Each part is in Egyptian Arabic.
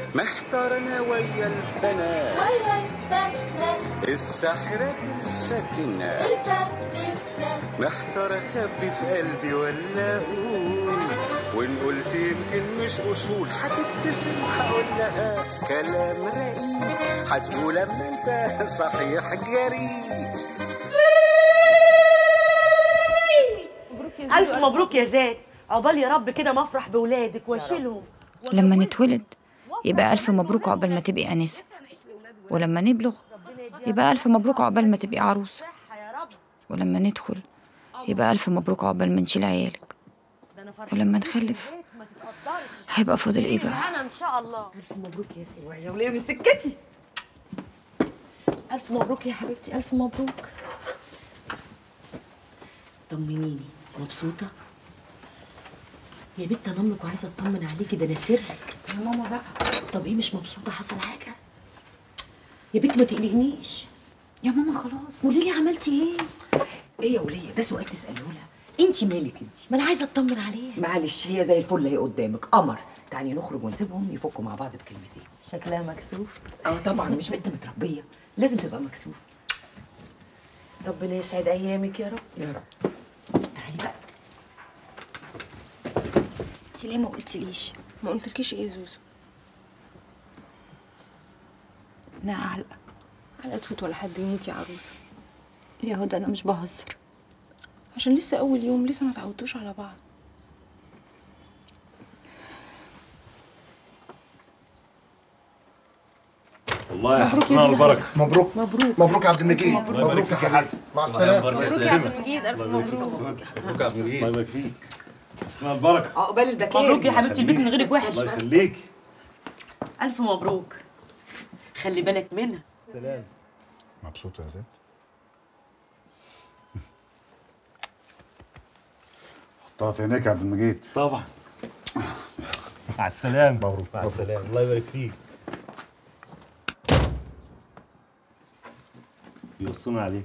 محتار انا ويا البنات ويا البنات الساحرات الفاتنة محتار اخبي في قلبي ولا اقول وان قلت يمكن مش اصول هتبتسم هقول لها كلام رقيق هتقول اما انت صحيح جريء ألف مبروك يا زاد عقبال يا رب كده ما افرح بولادك واشيلهم لما نتولد يبقى ألف مبروك عقبال ما تبقي أنسة ولما نبلغ يبقى ألف مبروك عقبال ما تبقي عروسة ولما ندخل يبقى ألف مبروك عقبال ما نشيل عيالك ولما نخلف هيبقى فاضل إيه بقى انا ان شاء الله الف مبروك يا زاد يا وليه من سكتي الف مبروك يا حبيبتي الف مبروك طمنيني مبسوطه يا بنت انا امك وعايزه اطمن عليكي ده انا سرك يا ماما بقى طب ايه مش مبسوطه حصل حاجه يا بنت ما تقلقنيش يا ماما خلاص قولي لي عملتي ايه ايه يا وليه ده سؤال تساله لها انت مالك انت ما انا عايزه اطمن عليها معلش هي زي الفل هي قدامك قمر تعالي نخرج ونسيبهم يفكوا مع بعض بكلمتين شكلها مكسوف اه طبعا مش بنت متربيه لازم تبقى مكسوف ربنا يسعد ايامك يا رب يا رب تعالي بقى انت ليه ما قلتليش ما قلتلكيش ايه يا زوزو لا علقة على تفوت ولا حد يموت يا عروسه يا هدى أنا مش بهزر عشان لسه اول يوم لسه ما تعودتوش على بعض والله يا حسن البركه مبروك مبروك مبروك يا عبد المجيد الله يبارك فيك يا حسن مع السلامه مبروك يا عبد المجيد الف مبروك مبروك يا عبد المجيد الله يبارك فيك حسن البركه عقبال البكاء مبروك يا حبيبتي البيت من غيرك وحش الله يخليك الف مبروك خلي بالك منها سلام مبسوط يا زيد حطها في عينيك يا عبد المجيد طبعا مع السلامه مبروك مع مبروك. السلامه الله يبارك فيك يوصونا عليك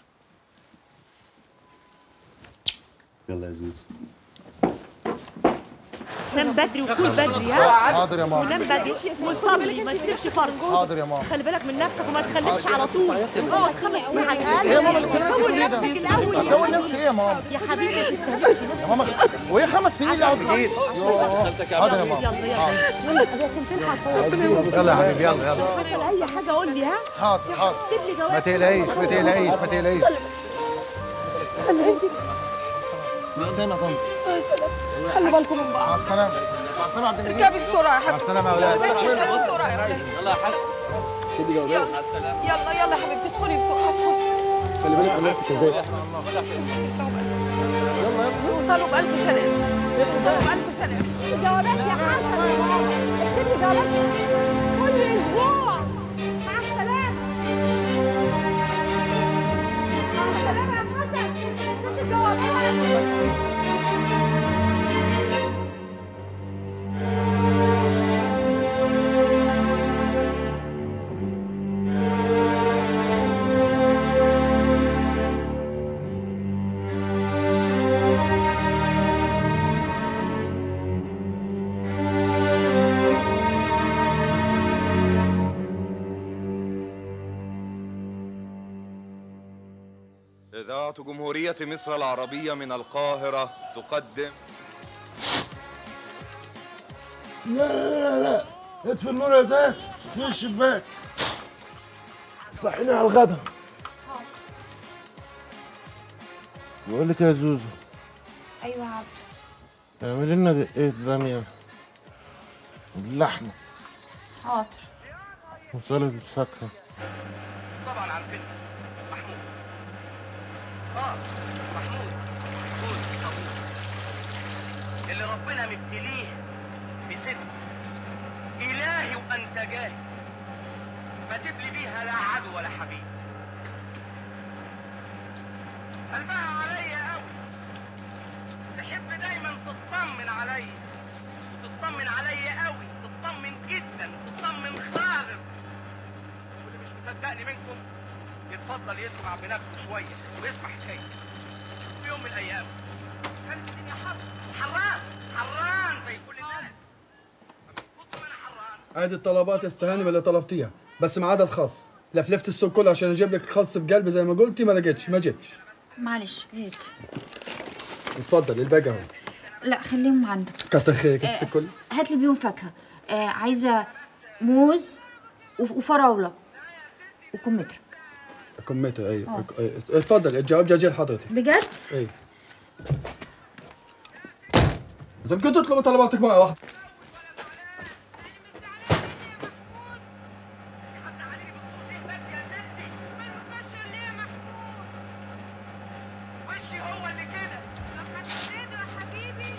يلا يا زوزو نام بدري وكل بدري ها حاضر يا ماما ونام بدري وصلي ما تسيبش فرق حاضر يا ماما خلي بالك من نفسك وما تخلفش على طول اقعد خمس سنين على الاقل ايه يا ماما اللي كنت كون بتقوليه ده؟ نفسك الاول يا تسوي ابني. نفسك ايه يا ماما يا حبيبي ما تستهدفش يا ماما وهي خمس سنين اللي قاعد حاضر يا ماما يلا يلا يلا يا سنتين هتطول يلا يا حبيبي يلا يلا حصل اي حاجه قول لي ها حاضر حاضر تدي ما جواب تقلقيش ما تقلقيش ما تقلقيش مع السلامة يا طنط خلوا بالكم من بعض مع السلامة مع السلامة يا عبد المجيد اركبي بسرعه يا مع السلامة يا ولاد حبيبتي بسرعه يا ولاد يلا يا حسن يلا يلا يلا يا حبيبتي ادخلي بسرعه ادخلي خلي بالك من نفسك يا زيد توصلوا بألف سلامة توصلوا بألف سلامة جوابات يا حسن اكتب لي جوابات كل اسبوع مع السلامه مع السلامه يا حسن ما تنساش الجوابات إذاعة جمهورية مصر العربية من القاهرة تقدم لا لا لا اطفي النور يا زيد في الشباك صحيني على الغدا بقول لك يا زوزو أيوة يا عبد اعملي لنا دقيقة بامية باللحمة حاضر وسلطة الفاكهة طبعا عارفين محمود اه محمود قول صبور اللي ربنا مبتليه بست إلهي وأنت جاهل ما تبلي بيها لا عدو ولا حبيب قلبها عليا قوي تحب دايما تطمن عليا وتطمن عليا قوي تطمن جدا تطمن خالص واللي مش مصدقني منكم يتفضل يسمع بنفسه شويه ويسمع حكايه في يوم من الايام كانت الدنيا حر وحران حران زي كل الناس فمن كتر ما انا حران ادي الطلبات يا استهانم اللي طلبتيها بس ما عدا الخاص لفلفت السوق كله عشان اجيب لك خاص بقلب زي ما قلتي ما لقيتش ما جبتش معلش هات اتفضل الباقي اهو لا خليهم عندك كتر خيرك يا ست الكل هات لي بيهم فاكهه آه عايزه موز وف- وفراوله وكمثرى كميته ايوه أيوة. اتفضل الجواب جاي لحضرتك بجد اي انت يمكن تطلب طلباتك مره واحده وشي هو اللي كده طب هتفرده يا حبيبي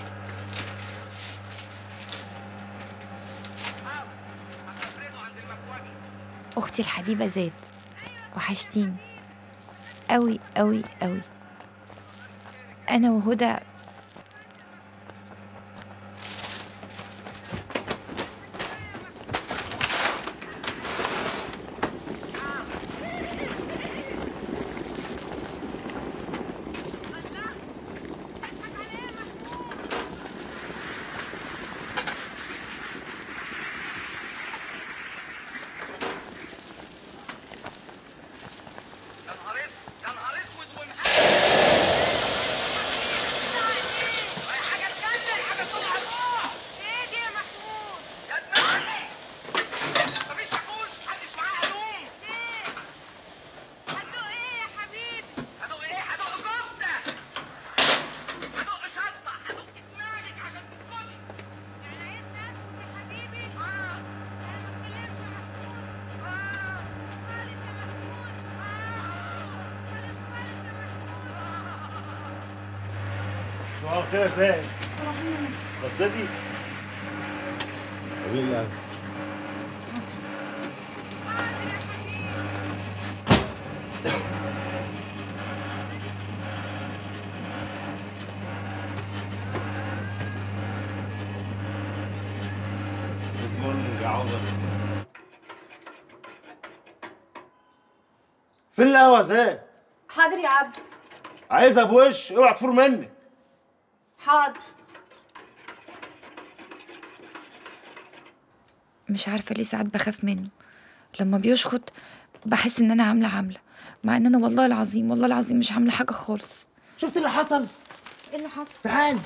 حاضر هتفرده عند المكواجي اختي الحبيبه زاد وحشتيني قوي قوي قوي انا وهدى يا نهار اسود يا نهار اسود ومحمد حاجه تجنن حاجه طلع روح ايه دي يا محمود يا دماغي مفيش محمود محدش معاه هدوم ايه هدوق ايه يا حبيبي هدوق ايه هدوق كفته هدوق شطه هدوق دماغك عشان تدخلي يعني انت يا حبيبي اه انا ما اتكلمش يا محمود اه صباح الخير يا سهل اتغديتي؟ طويل القلب جود مورنينج يا عوض فين القهوة يا زاد؟ حاضر يا عبدو عايزها بوش اوعى تفور منك حاضر مش عارفه ليه ساعات بخاف منه لما بيشخط بحس ان انا عامله عامله مع ان انا والله العظيم والله العظيم مش عامله حاجه خالص شفت اللي حصل؟ ايه اللي حصل تعال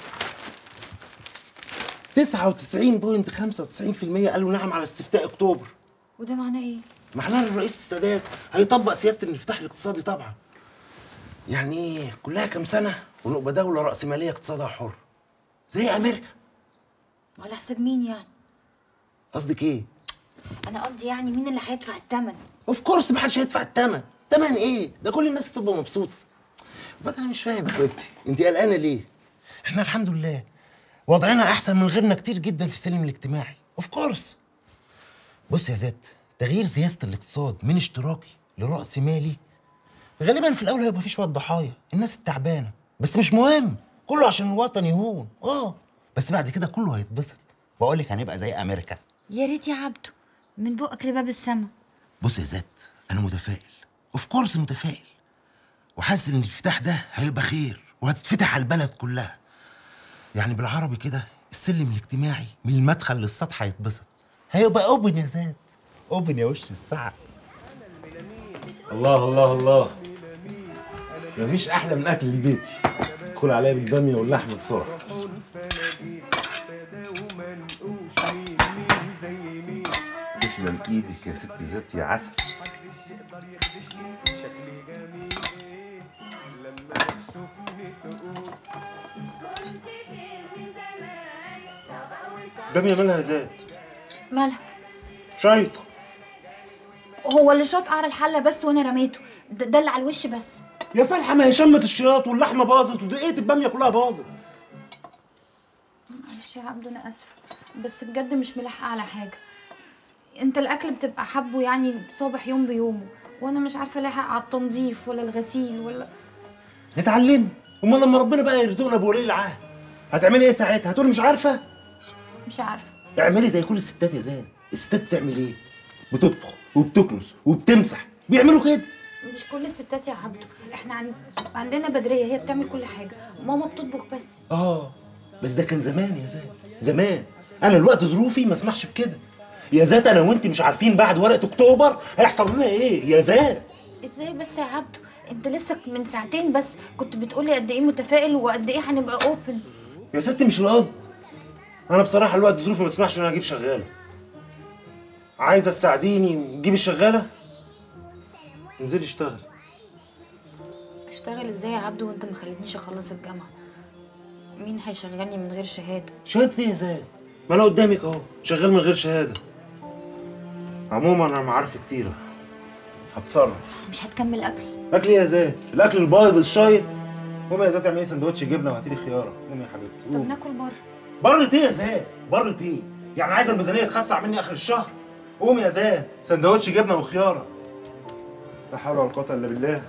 99.95% قالوا نعم على استفتاء اكتوبر وده معناه ايه معناه ان الرئيس السادات هيطبق سياسه الانفتاح الاقتصادي طبعا يعني كلها كام سنه ونبقى دوله راسماليه اقتصادها حر زي امريكا وعلى حساب مين يعني قصدك ايه انا قصدي يعني مين اللي هيدفع الثمن اوف كورس ما حدش هيدفع الثمن ثمن ايه ده كل الناس تبقى مبسوطه بس انا مش فاهم يا حبيبتي انت قلقانه ليه احنا الحمد لله وضعنا احسن من غيرنا كتير جدا في السلم الاجتماعي اوف كورس بص يا زاد تغيير سياسه الاقتصاد من اشتراكي لرأس مالي غالبا في الاول هيبقى في شويه ضحايا الناس التعبانه بس مش مهم كله عشان الوطن يهون اه بس بعد كده كله هيتبسط بقول لك هنبقى زي امريكا يا ريت يا عبدو من بقك لباب السما بص يا زاد انا متفائل اوف كورس متفائل وحاسس ان الانفتاح ده هيبقى خير وهتتفتح على البلد كلها يعني بالعربي كده السلم الاجتماعي من المدخل للسطح هيتبسط هيبقى اوبن يا زاد اوبن يا وش السعد الله الله الله مفيش احلى من اكل بيتي ادخل عليا بالباميه واللحمه بسرعه تسلم ايدك يا ست ذات يا عسل باميه مالها زاد مالها شيطه هو اللي شاط قعر الحله بس وانا رميته ده, ده اللي على الوش بس يا فالحه ما هي شمت الشياط واللحمه باظت ودقيقه الباميه كلها باظت معلش يا عبدو انا اسفه بس بجد مش ملاحقه على حاجه انت الاكل بتبقى حبه يعني صابح يوم بيومه وانا مش عارفه الاحق على التنظيف ولا الغسيل ولا اتعلمي امال لما ربنا بقى يرزقنا بولي العهد هتعملي ايه ساعتها هتقولي مش عارفه مش عارفه اعملي زي كل الستات يا زاد الستات بتعمل ايه بتطبخ وبتكنس وبتمسح بيعملوا كده مش كل الستات يا عبدو احنا عن... عندنا بدريه هي بتعمل كل حاجه ماما بتطبخ بس اه بس ده كان زمان يا زاد زمان انا الوقت ظروفي ما اسمحش بكده يا ذات انا وانت مش عارفين بعد ورقه اكتوبر هيحصل لنا ايه يا ذات ازاي بس يا عبدو انت لسه من ساعتين بس كنت بتقولي قد ايه متفائل وقد ايه هنبقى اوبن يا ست مش القصد انا بصراحه الوقت ظروفي ما تسمحش ان انا اجيب شغاله عايزه تساعديني وتجيبي الشغاله انزلي اشتغل اشتغل ازاي يا عبدو وانت ما خلتنيش اخلص الجامعه مين هيشغلني من غير شهاده شهاده ايه يا زاد ما انا قدامك اهو شغال من غير شهاده عموما انا معارفي كتيره هتصرف مش هتكمل اكل اكل ايه يا زاد الاكل البايظ الشايط قومي يا زاد اعملي سندوتش جبنه وهاتي لي خياره قومي يا حبيبتي طب قومي. ناكل بره بره ايه يا زاد بره ايه يعني عايزه الميزانيه تخسع مني اخر الشهر قومي يا زاد سندوتش جبنه وخياره لا حول ولا قوه الا بالله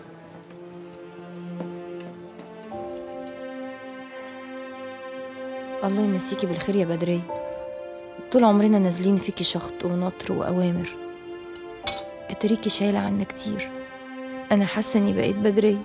الله يمسيكي بالخير يا بدرية طول عمرنا نازلين فيكي شخط ونطر وأوامر اتريكي شايلة عنا كتير أنا حاسة إني بقيت بدرية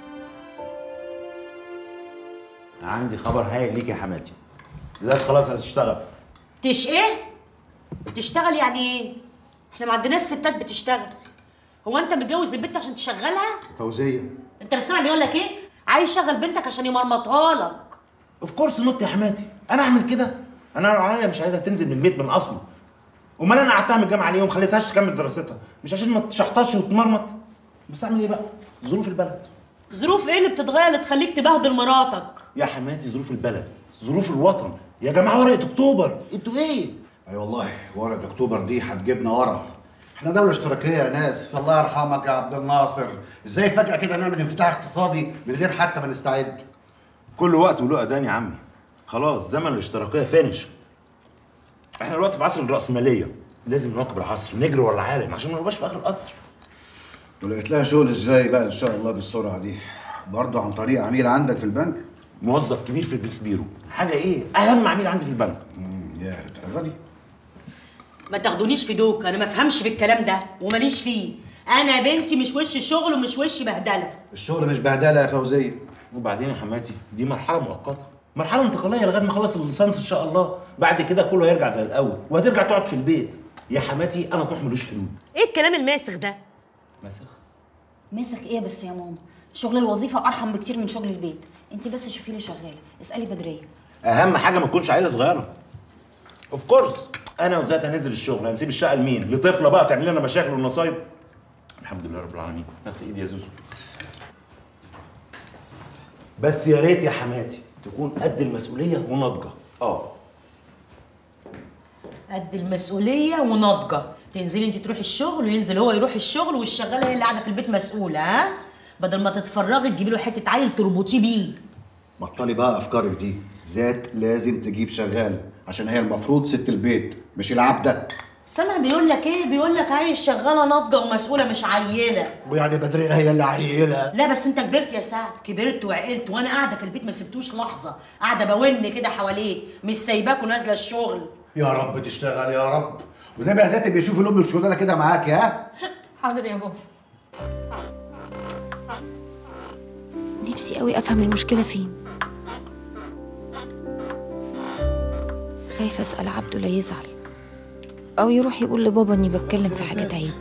عندي خبر هايل ليك يا حماتي زاد خلاص هتشتغل تش ايه؟ تشتغل يعني ايه؟ احنا ما عندناش ستات بتشتغل هو انت متجوز البنت عشان تشغلها؟ فوزيه انت مش سامع بيقول لك ايه؟ عايز يشغل بنتك عشان يمرمطها لك اوف كورس نوت يا حماتي انا اعمل كده انا لو عليا مش عايزها تنزل من البيت من اصله امال انا قعدتها من الجامعه ليه وما خليتهاش تكمل دراستها مش عشان ما تشحطش وتمرمط بس اعمل ايه بقى ظروف البلد ظروف ايه اللي بتتغير اللي تخليك تبهدل مراتك؟ يا حماتي ظروف البلد ظروف الوطن يا جماعه ورقه اكتوبر انتوا ايه اي والله ورقه اكتوبر دي هتجيبنا ورا احنا دولة اشتراكية يا ناس الله يرحمك يا عبد الناصر ازاي فجأة كده نعمل انفتاح اقتصادي من غير حتى ما نستعد كل وقت وله اذان يا عمي خلاص زمن الاشتراكيه فينش احنا دلوقتي في عصر الراسماليه لازم نواكب العصر نجري ورا العالم عشان ما نبقاش في اخر القطر ولقيت لها شغل ازاي بقى ان شاء الله بالسرعة دي برضه عن طريق عميل عندك في البنك موظف كبير في البسبيرو حاجه ايه اهم عميل عندي في البنك يا الدرجه دي ما تاخدونيش في دوك انا ما افهمش في الكلام ده وماليش فيه انا بنتي مش وش الشغل ومش وش بهدله الشغل مش بهدله يا فوزيه وبعدين يا حماتي دي مرحله مؤقته مرحله انتقاليه لغايه ما اخلص الليسانس ان شاء الله بعد كده كله هيرجع زي الاول وهترجع تقعد في البيت يا حماتي انا طموح ملوش حدود ايه الكلام الماسخ ده؟ مسخ ماسك ايه بس يا ماما شغل الوظيفه ارحم بكتير من شغل البيت انت بس شوفي لي شغاله اسالي بدريه اهم حاجه ما تكونش عيله صغيره اوف كورس انا وذات هننزل الشغل هنسيب الشقه لمين لطفله بقى تعمل لنا مشاكل ونصايب الحمد لله رب العالمين نغسل ايدي يا زوزو بس يا ريت يا حماتي تكون قد المسؤوليه وناضجه اه قد المسؤوليه وناضجه تنزلي انت تروحي الشغل وينزل هو يروح الشغل والشغاله هي اللي قاعده في البيت مسؤوله ها بدل ما تتفرغي تجيبي له حته عيل تربطيه بيه بطلي بقى افكارك دي ذات لازم تجيب شغالة عشان هي المفروض ست البيت مش العبدة سامع بيقول لك ايه بيقول لك عايز شغاله ناضجه ومسؤوله مش عيله ويعني بدرية هي اللي عيلة لا بس انت كبرت يا سعد كبرت وعقلت وانا قاعده في البيت ما سبتوش لحظه قاعده بون كده حواليه مش سايباك ونازله الشغل يا رب تشتغل يا رب والنبي يا ذاتي بيشوف الام الشغلانه كده معاك ها حاضر يا بابا نفسي قوي أفهم المشكلة فين خايفة أسأل عبده لا يزعل أو يروح يقول لبابا إني بتكلم في حاجات عيب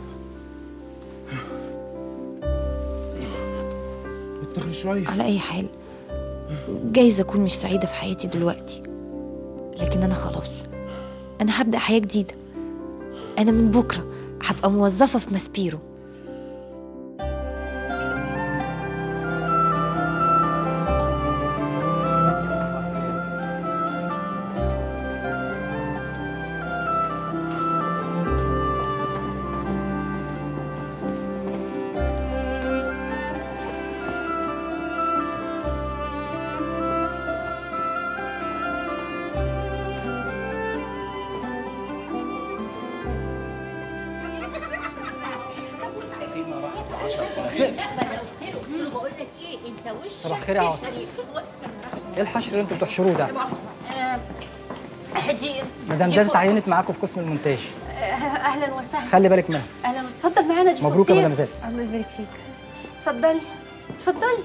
اتقي شويه على أي حال جايز أكون مش سعيدة في حياتي دلوقتي لكن أنا خلاص أنا هبدأ حياة جديدة أنا من بكرة هبقى موظفة في ماسبيرو سيدنا راح 10 سنين بقول لك ايه انت وشك صباح الخير يا عاصم. كشري. ايه الحشر اللي انتوا بتحشروه ده؟ آه، دي مدام دي زاد فوق- اتعينت معاكم في قسم المونتاج آه، اهلا وسهلا خلي بالك منها اهلا وسهلا اتفضل معانا دي مبروك يا فوقتين. مدام زاد. الله يبارك فيك اتفضلي اتفضلي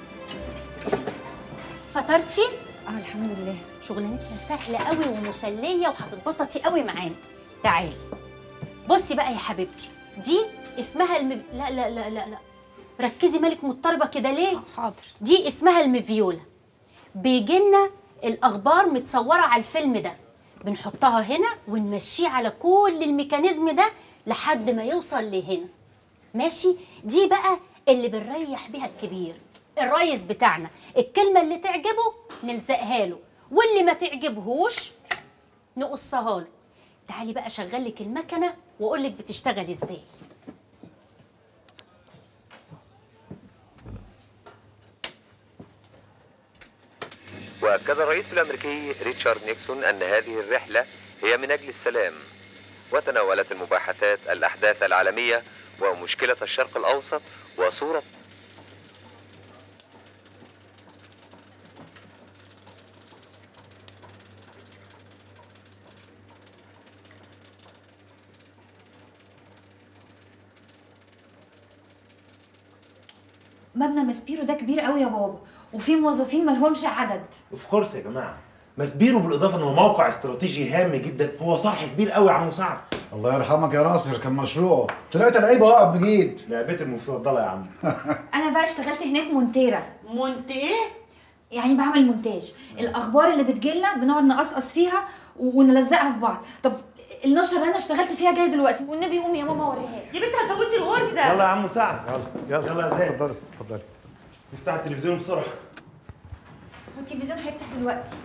فطرتي؟ اه الحمد لله شغلانتنا سهله قوي ومسليه وهتتبسطي قوي معانا تعالي بصي بقى يا حبيبتي دي اسمها المف... لا لا لا لا لا ركزي مالك مضطربه كده ليه حاضر دي اسمها المفيولا بيجي لنا الاخبار متصوره على الفيلم ده بنحطها هنا ونمشيه على كل الميكانيزم ده لحد ما يوصل لهنا ماشي دي بقى اللي بنريح بيها الكبير الريس بتاعنا الكلمه اللي تعجبه نلزقها له واللي ما تعجبهوش نقصها له تعالي بقى شغل لك المكنه واقول لك بتشتغل ازاي وأكد الرئيس الأمريكي ريتشارد نيكسون أن هذه الرحلة هي من أجل السلام وتناولت المباحثات الأحداث العالمية ومشكلة الشرق الأوسط وصورة مبنى ماسبيرو ده كبير قوي يا بابا وفيه موظفين ملهمش عدد اوف كورس يا جماعه مسبيرو بالاضافه انه موقع استراتيجي هام جدا هو صح كبير قوي يا عم مساعد الله يرحمك يا ناصر كان مشروعه طلعت لعيبه واقف بجيد لعبتي المفضله يا عم انا بقى اشتغلت هناك مونتيرة مونتيه يعني بعمل مونتاج الاخبار اللي بتجيلنا بنقعد نقصقص فيها ونلزقها في بعض طب النشره اللي انا اشتغلت فيها جايه دلوقتي والنبي قومي يا ماما اوريها يا بنت هتفوتي الغرزه يلا يا عم مساعد يلا يلا يلا يا زين اتفضلي اتفضلي افتح التلفزيون بسرعه والتلفزيون هيفتح دلوقتي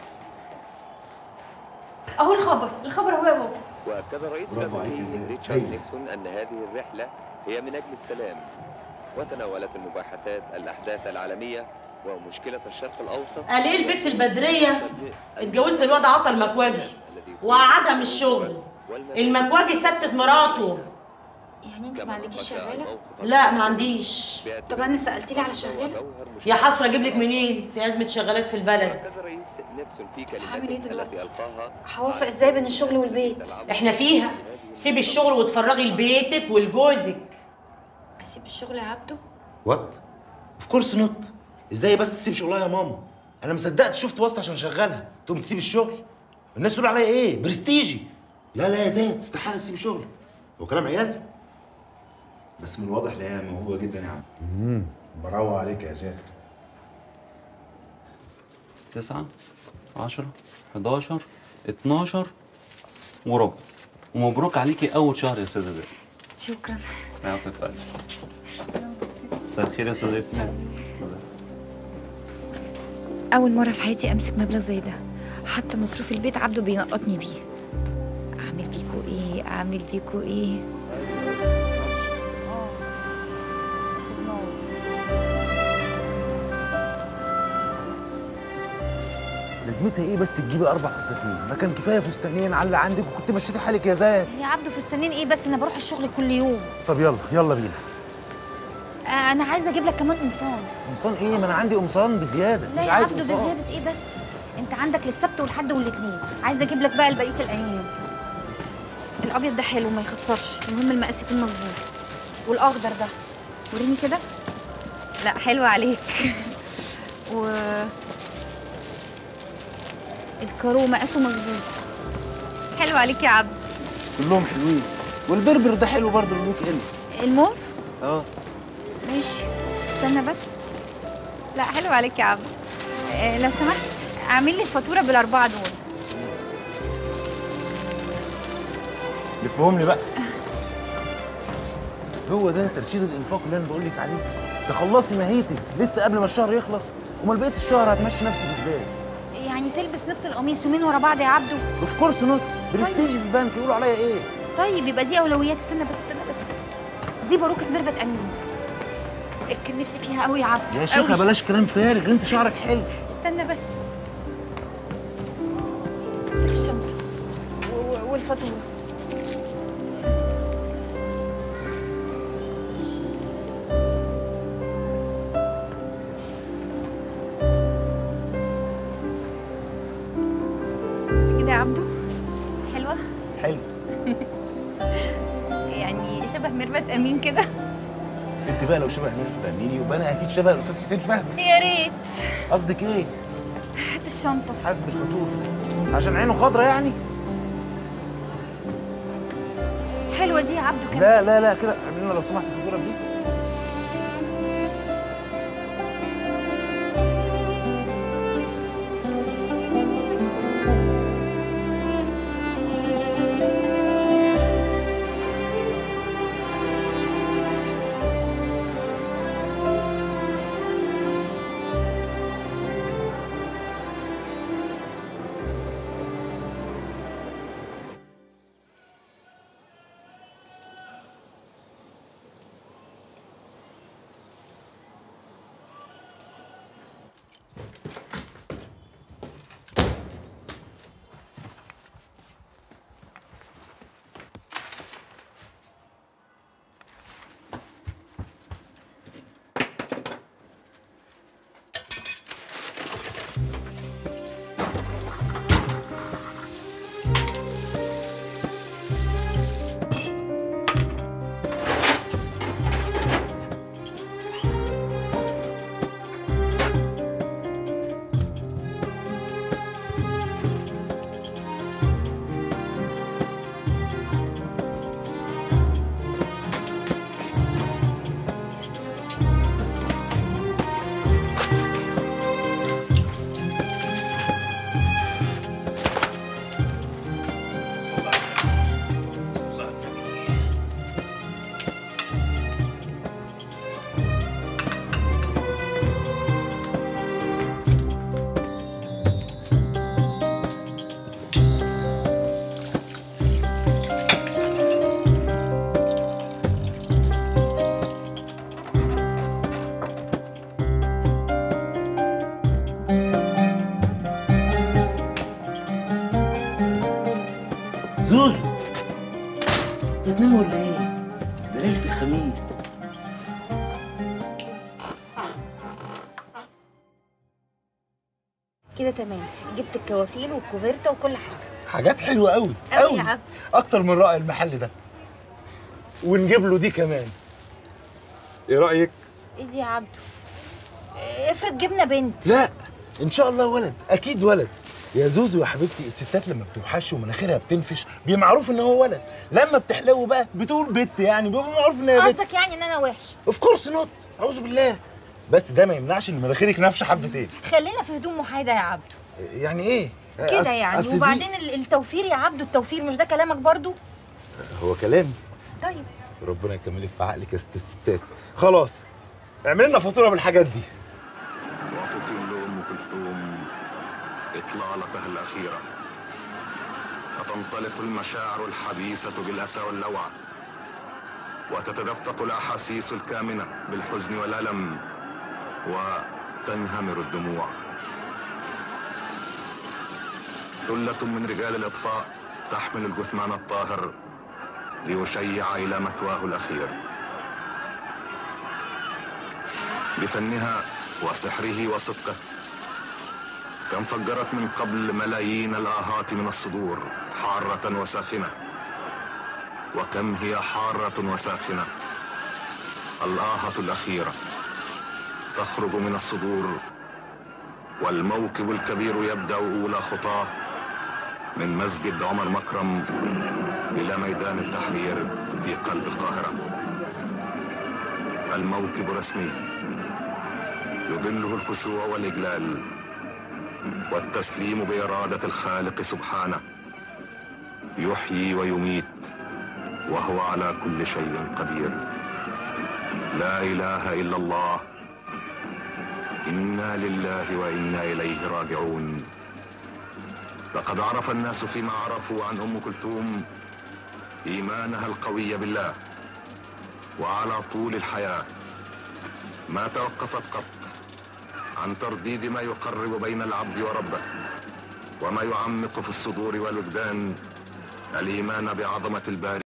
اهو الخبر الخبر اهو يا بابا وأكد الرئيس برافو عليك يا الأمريكي زين. ريتشارد أيوة. نيكسون أن هذه الرحلة هي من أجل السلام وتناولت المباحثات الأحداث العالمية ومشكلة الشرق الأوسط قال ايه البت البدريه اتجوزت الواد عطا المكواجي وقعدها من الشغل المكواجي ستت مراته يعني انت ما عندكيش شغاله لا ما عنديش طب انا سالتي لي على شغاله يا حسره اجيب لك منين في ازمه شغالات في البلد أكد الرئيس نيكسون في هعمل ايه كلمته دلوقتي؟ التي ألقاها هوفق ازاي بين الشغل والبيت احنا فيها سيبي الشغل وتفرغي لبيتك ولجوزك اسيب الشغل يا عبده وات اوف كورس نوت ازاي بس تسيب شغلها يا ماما انا ما صدقت شفت واسطه عشان اشغلها تقوم تسيب الشغل الناس تقول عليا ايه برستيجي لا لا يا زيد استحاله تسيب شغل هو كلام عيال بس من الواضح لا موهوبه جدا يا عم امم براوة عليك يا زياد تسعة عشرة حداشر اتناشر وربع ومبروك عليكي أول شهر يا أستاذة زياد شكرا عفوا في قلبي مساء الخير يا أستاذة ياسمين اول مره في حياتي امسك مبلغ زي ده حتى مصروف البيت عبده بينقطني بيه اعمل بيكو ايه اعمل بيكو ايه لازمتها ايه بس تجيبي اربع فساتين ما كان كفايه فستانين على اللي عندك وكنت مشيتي حالك يا زياد يا عبده فستانين ايه بس انا بروح الشغل كل يوم طب يلا يلا بينا آه، انا عايزه اجيب لك كمان قمصان قمصان ايه ما انا عندي قمصان بزياده لا مش يا عايز عبده قمصان بزياده ايه بس انت عندك للسبت والحد والاثنين عايزه اجيب لك بقى لبقيه الايام الابيض ده حلو ما يخسرش المهم المقاس يكون مظبوط والاخضر ده وريني كده لا حلو عليك و الكارو مقاسه مظبوط حلو عليك يا عبد كلهم حلوين والبربر ده حلو برضه الويك اند الموف اه ماشي استنى بس لا حلو عليك يا عبد آه، لو سمحت اعمل لي الفاتوره بالاربعه دول لفهم لي بقى هو ده ترشيد الانفاق اللي انا بقول لك عليه تخلصي ماهيتك لسه قبل ما الشهر يخلص امال بقيه الشهر هتمشي نفسك ازاي يعني تلبس نفس القميص يومين ورا بعض يا عبده اوف كورس نوت برستيج في البنك يقولوا عليا ايه طيب يبقى دي اولويات استنى بس استنى بس دي باروكه ميرفت امين كان نفسي فيها قوي يا عبده يا شيخه قوي. بلاش كلام فارغ انت شعرك حلو استنى بس امسك الشنطه و- و- والفاتوره بس كده يا عبده حلوه حلو يعني شبه ميرفت امين كده انت بقى لو شبه ميرفت اميني يبقى انا اكيد شبه الاستاذ حسين فهمي يا ريت قصدك ايه هات الشنطه حاسب الفاتوره عشان عينه خضرا يعني حلوه دي يا عبدو كده لا لا لا كده اعمل لنا لو سمحت فاتوره دي زوزو انت هتنام ولا ايه؟ ده ليلة الخميس كده تمام جبت الكوافين والكوفرته وكل حاجه حاجات حلوه قوي قوي يا عبد اكتر من رائع المحل ده ونجيب له دي كمان ايه رايك ايه دي يا عبدو افرض جبنا بنت لا ان شاء الله ولد اكيد ولد يا زوزو يا حبيبتي الستات لما بتوحش ومناخيرها بتنفش بيبقى معروف ان هو ولد لما بتحلو بقى بتقول بنت يعني بيبقى معروف ان هي بنت قصدك يعني ان انا وحش اوف كورس نوت اعوذ بالله بس ده ما يمنعش ان مناخيرك نافشه حبتين خلينا في هدوم محايده يا عبدو يعني ايه كده أص- يعني أصل دي- وبعدين ال- التوفير يا عبدو التوفير مش ده كلامك برضو هو كلامي طيب ربنا يكملك في عقلك يا ست الستات خلاص اعمل لنا فاتوره بالحاجات دي وتطل أم كلثوم إطلالتها الأخيرة فتنطلق المشاعر الحبيسة بالأسى واللوعة وتتدفق الأحاسيس الكامنة بالحزن والألم وتنهمر الدموع ثلة من رجال الإطفاء تحمل الجثمان الطاهر ليشيع إلى مثواه الأخير بفنها وسحره وصدقه كم فجرت من قبل ملايين الآهات من الصدور حارة وساخنة وكم هي حارة وساخنة الآهة الأخيرة تخرج من الصدور والموكب الكبير يبدأ أولى خطاه من مسجد عمر مكرم إلى ميدان التحرير في قلب القاهرة الموكب رسمي يظله الخشوع والإجلال والتسليم بإرادة الخالق سبحانه يحيي ويميت وهو على كل شيء قدير لا إله إلا الله إنا لله وإنا إليه راجعون لقد عرف الناس فيما عرفوا عن أم كلثوم إيمانها القوي بالله وعلى طول الحياة ما توقفت قط عن ترديد ما يقرب بين العبد وربه وما يعمق في الصدور والوجدان الايمان بعظمه الباري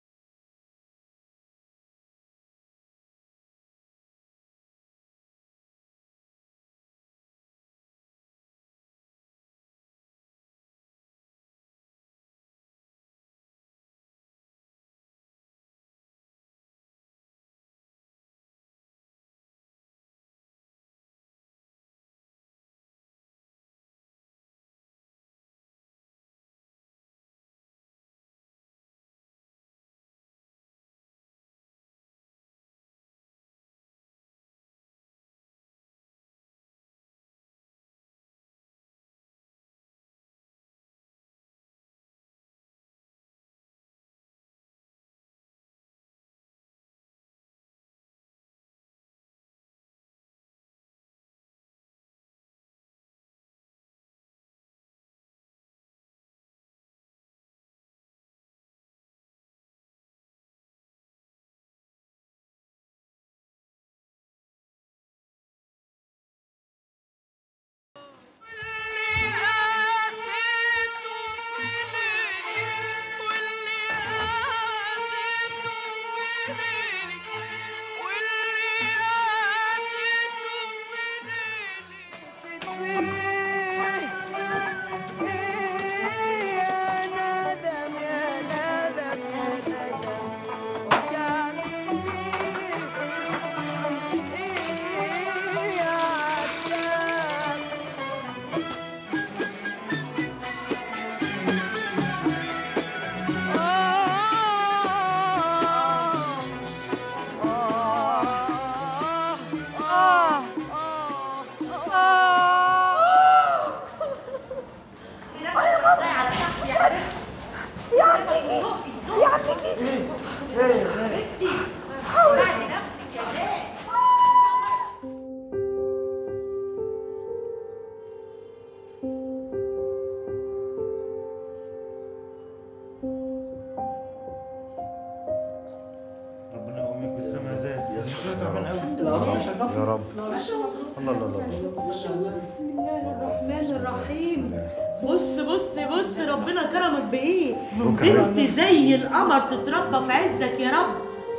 والله تعبان قوي الحمد لله لسه شرفنا يا رب ما شاء الله الله الله الله ما شاء الله بسم الله الرحمن الرحيم بص بص بص ربنا كرمك بايه بنت زي القمر تتربى في عزك يا رب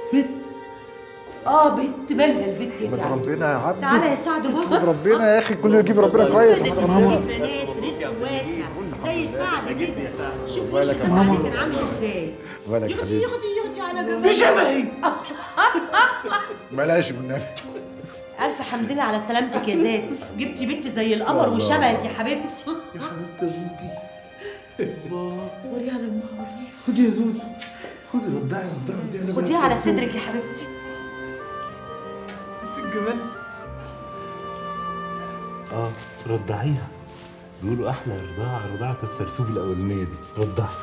اه بنت مالها البنت يا بنت سعد ربنا يا عبد تعالى يا سعد بص ربنا يا اخي كله يجيب ربنا كويس يا ماما بنات رزق واسع زي سعد كده شوف وش بالك يا سعد ماما. كان عامل ازاي بالك يا ياخدي حبيبي ياخدي ياخدي على جنب دي شبهي. بلاش بالنبي الف حمد لله على سلامتك يا زاد جبتي بنت زي القمر الله. وشبهك يا حبيبتي يا حبيبتي يا زوزي وريها لما وريها خدي يا زوزو خدي ردعي ردعي ردعي خديها على صدرك يا حبيبتي بس الجمال اه رضعيها بيقولوا احلى رضاعه رضاعه السرسوب الاولانيه دي رضعها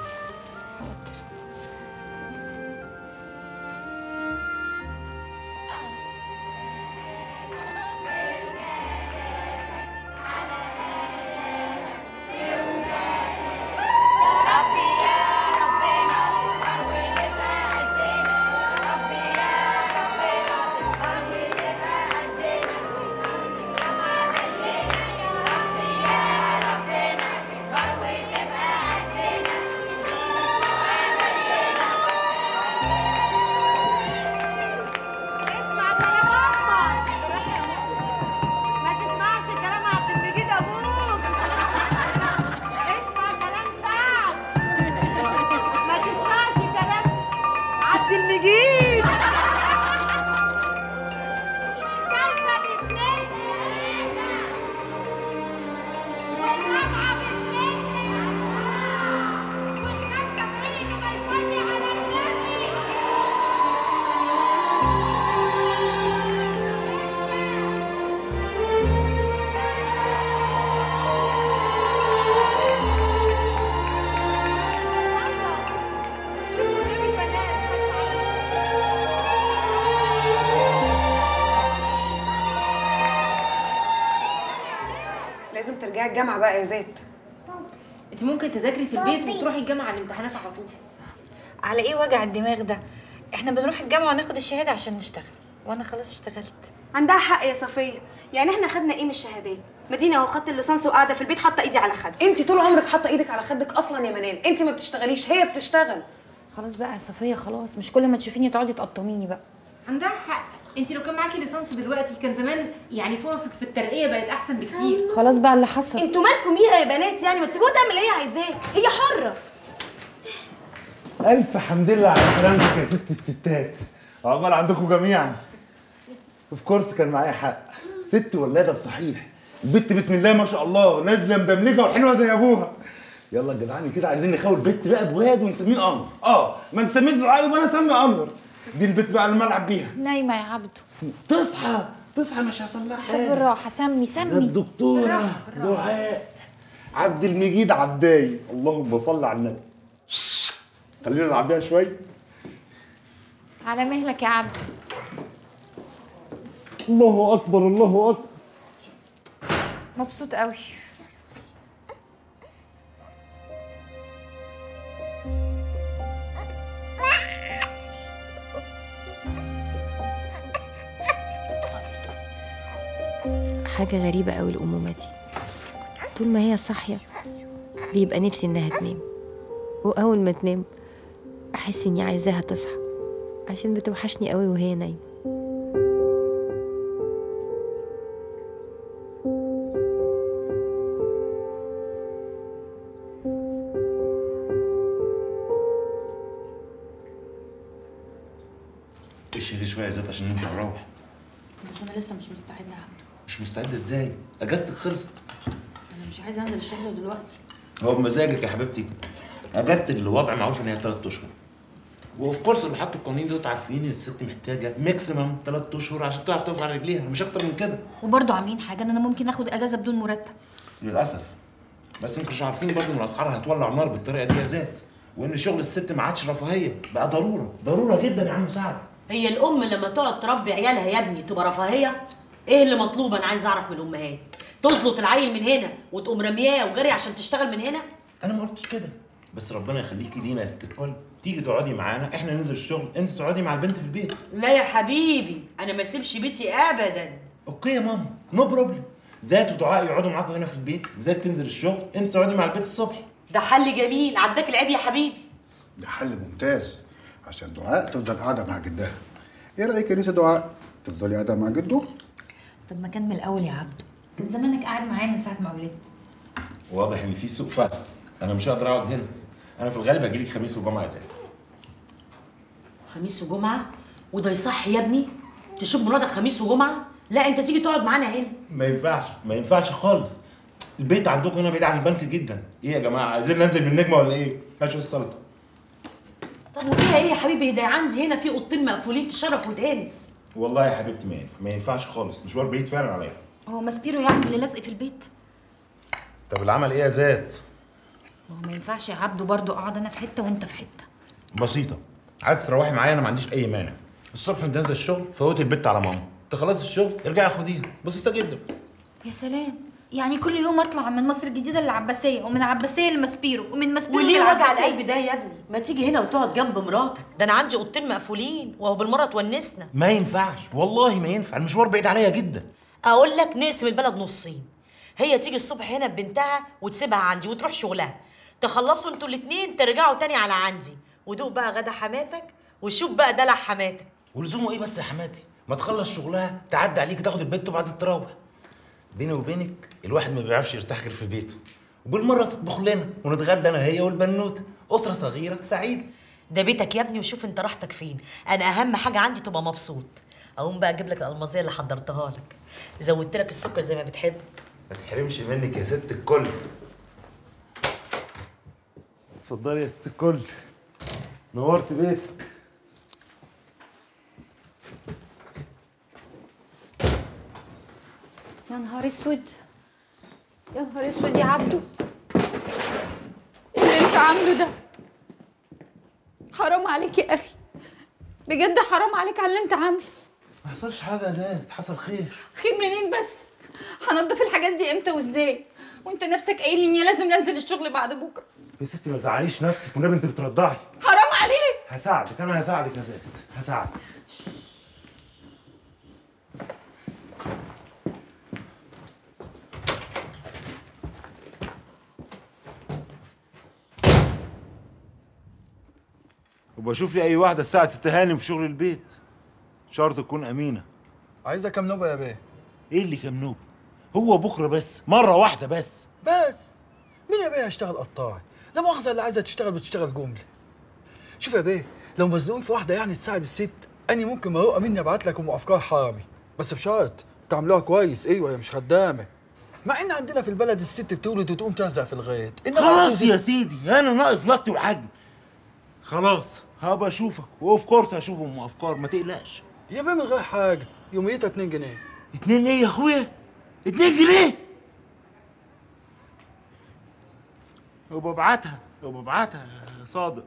اسمع كلام امك ما تسمعش كلام عبد المجيد ابوك اسمع كلام سعد ما تسمعش كلام عبد المجيد لازم ترجعي الجامعه بقى يا زيت انت ممكن تذاكري في البيت وتروحي الجامعه على الامتحانات على طول على ايه وجع الدماغ ده احنا بنروح الجامعه وناخد الشهاده عشان نشتغل وانا خلاص اشتغلت عندها حق يا صفيه يعني احنا خدنا ايه من الشهادات مدينه اهو خدت الليسانس وقاعده في البيت حاطه ايدي على خدي انت طول عمرك حاطه ايدك على خدك اصلا يا منال انت ما بتشتغليش هي بتشتغل خلاص بقى يا صفيه خلاص مش كل ما تشوفيني تقعدي تقطميني بقى عندها حق انت لو كان معاكي ليسانس دلوقتي كان زمان يعني فرصك في الترقيه بقت احسن بكتير خلاص بقى اللي حصل انتوا مالكم بيها يا بنات يعني ما تسيبوها تعمل اللي هي عايزاه هي حره الف حمد لله على سلامتك يا ست الستات عقبال عندكم جميعا اوف كورس كان معايا حق ست ولاده بصحيح البت بسم الله ما شاء الله نازله مدملجه وحلوه زي ابوها يلا جدعاني كده عايزين نخول البت بقى بواد ونسميه قمر اه ما نسميه دعاء يبقى انا اسمي قمر دي البت بقى اللي الملعب بيها نايمه يا عبدو تصحى تصحى مش هيحصل لها طب حاجه بالراحه سمي ده سمي الدكتوره دعاء عبد المجيد عبداي اللهم صل على النبي خلينا نلعب بيها شويه على مهلك يا عبدو الله اكبر الله اكبر مبسوط قوي حاجة غريبة قوي الأمومة دي طول ما هي صاحية بيبقى نفسي إنها تنام وأول ما تنام أحس إني عايزاها تصحى عشان بتوحشني قوي وهي نايمة اشيلي شويه يا زيت عشان نلحق نروح بس انا لسه مش مستعده يا عبدو مش مستعد ازاي اجازتك خلصت انا مش عايزه انزل الشغل دلوقتي هو بمزاجك يا حبيبتي اجازتك الوضع معروف ان هي ثلاث اشهر وفي كورس اللي حطوا القوانين دول عارفين ان الست محتاجه ماكسيمم ثلاث اشهر عشان تعرف تقف على رجليها مش اكتر من كده وبرضه عاملين حاجه ان انا ممكن اخد اجازه بدون مرتب للاسف بس انتوا مش عارفين برضه ان الاسعار هتولع نار بالطريقه دي يا ذات وان شغل الست ما عادش رفاهيه بقى ضروره ضروره جدا يا عم سعد هي الام لما تقعد تربي عيالها يا ابني تبقى رفاهيه ايه اللي مطلوب انا عايز اعرف من الامهات تزلط العيل من هنا وتقوم رمياه وجري عشان تشتغل من هنا انا ما قلتش كده بس ربنا يخليكي لينا يا ست الكل تيجي تقعدي معانا احنا ننزل الشغل انت تقعدي مع البنت في البيت لا يا حبيبي انا ما اسيبش بيتي ابدا اوكي يا ماما نو بروبلم ذات ودعاء يقعدوا معاكم هنا في البيت ذات تنزل الشغل انت تقعدي مع البيت الصبح ده حل جميل عداك العيب يا حبيبي ده حل ممتاز عشان دعاء تفضل قاعده مع جدها ايه رايك يا نسا دعاء تفضلي قاعده مع جده طب ما كان من الاول يا عبده كان زمانك قاعد معايا من ساعه ما ولدت واضح ان في سوء فهم انا مش هقدر اقعد هنا انا في الغالب هجيلك خميس وجمعه يا ذات خميس وجمعه وده يصح يا ابني تشوف مراتك خميس وجمعه لا انت تيجي تقعد معانا هنا ما ينفعش ما ينفعش خالص البيت عندكم هنا بعيد عن البنك جدا ايه يا جماعه عايزين ننزل من النجمه ولا ايه هاتوا السلطه طب وفيها ايه يا حبيبي ده عندي هنا في اوضتين مقفولين تشرف وتانس والله يا حبيبتي ما ينفع ما ينفعش خالص مشوار بعيد فعلا عليا هو ماسبيرو يعني اللي لازق في البيت طب العمل ايه يا ذات ما هو ما ينفعش يا عبده برضه اقعد انا في حته وانت في حته بسيطه عايز تروحي معايا انا ما عنديش اي مانع الصبح انت نازل الشغل فوتي البت على ماما تخلصي الشغل ارجعي خديها بسيطه جدا يا سلام يعني كل يوم اطلع من مصر الجديده للعباسيه ومن عباسيه لماسبيرو ومن ماسبيرو وليه وجع للعباسية. القلب ده يا ابني ما تيجي هنا وتقعد جنب مراتك ده انا عندي اوضتين مقفولين وهو بالمره تونسنا ما ينفعش والله ما ينفع المشوار بعيد عليا جدا اقول لك نقسم البلد نصين هي تيجي الصبح هنا ببنتها وتسيبها عندي وتروح شغلها تخلصوا انتوا الاتنين ترجعوا تاني على عندي ودوق بقى غدا حماتك وشوف بقى دلع حماتك ولزومه ايه بس يا حماتي ما تخلص شغلها تعدي عليك تاخد البت وبعدين تروح بيني وبينك الواحد ما بيعرفش يرتاح غير في بيته وبالمره تطبخ لنا ونتغدى انا هي والبنوته اسره صغيره سعيده ده بيتك يا ابني وشوف انت راحتك فين انا اهم حاجه عندي تبقى مبسوط اقوم بقى اجيب لك الالمازيه اللي حضرتها لك زودت لك السكر زي ما بتحب ما تحرمش منك يا ست الكل اتفضلي يا ست الكل نورت بيتك يا نهار اسود يا نهار اسود يا عبدو ايه اللي انت عامله ده حرام عليك يا اخي بجد حرام عليك على اللي انت عامله ما حصلش حاجه يا زاد حصل خير خير منين بس هنضف الحاجات دي امتى وازاي وانت نفسك قايل لي اني لازم انزل الشغل بعد بكره يا ستي ما تزعليش نفسك والنبي انت بترضعي حرام عليك هساعدك انا هساعدك يا زاد هساعدك وبشوف لي اي واحده الساعه 6 هانم في شغل البيت شرط تكون امينه عايزه كام نوبه يا بيه ايه اللي كام نوبه هو بكره بس مره واحده بس بس مين يا بيه هيشتغل قطاعي لا مؤاخذه اللي عايزه تشتغل بتشتغل جمله شوف يا بيه لو مزنوقين في واحده يعني تساعد الست اني ممكن مروقه مني ابعت لك ام افكار حرامي بس بشرط تعملوها كويس ايوه هي مش خدامه مع ان عندنا في البلد الست بتولد وتقوم تهزق في الغيط إنما خلاص أنتوا يا دي- سيدي انا ناقص لطي وحجم خلاص هبقى اشوفك واوف كورس هشوف ام افكار ما تقلقش يا بيه من غير حاجه يوميتها 2 جنيه اتنين ايه يا اخويا اتنين جنيه وببعتها وببعتها يا صادق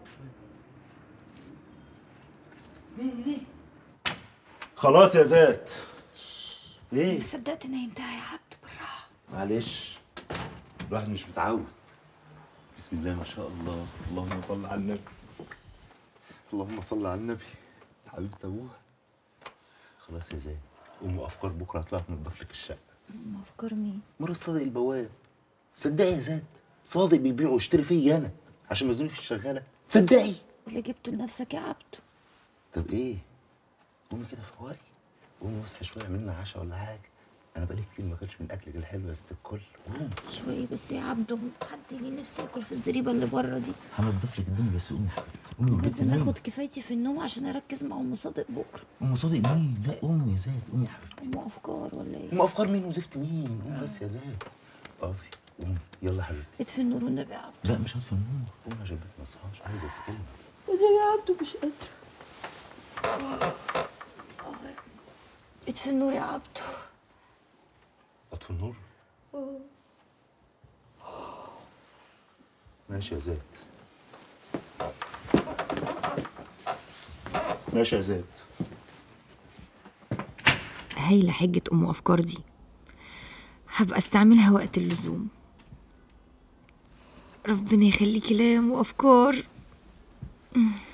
اتنين جنيه خلاص يا زاد ايه ما صدقت نايمتها يا عبده بالراحه معلش الواحد مش متعود بسم الله ما شاء الله اللهم صل على النبي اللهم صل على النبي حبيبة ابوها خلاص يا زين ام افكار بكره هتطلع تنضف لك الشقه ام افكار مين مرة صادق البواب صدقي يا زاد صادق بيبيع ويشتري فيا انا عشان مزنوق في الشغاله صدقي اللي جبته لنفسك يا عبده طب ايه قومي كده فوقي قومي واصحي شويه عملنا عشاء ولا حاجه انا بقالي كتير ما اكلتش من اكلك الحلو يا ست الكل قومي شويه بس يا عبده حد ليه نفسي ياكل في الزريبه اللي بره دي هنضف لك الدنيا بس قومي يا حبيبتي قومي البيت لازم نايمه اخد كفايتي في النوم عشان اركز مع ام صادق بكره ام صادق مين لا قومي يا زاد قومي يا حبيبتي ام افكار ولا ايه ام افكار مين وزفت مين قومي بس يا زاد اقفي قومي يلا يا حبيبتي اطفي النور والنبي يا عبده لا مش هطفي النور قومي عشان البيت ما يصحاش عايزه اتكلم والنبي يا عبده مش قادره اطفي النور يا عبده اطفي النور ماشي يا زاد ماشي يا زاد هايلة حجة أم أفكار دي هبقى استعملها وقت اللزوم ربنا يخليكي ليا يا أم أفكار مم.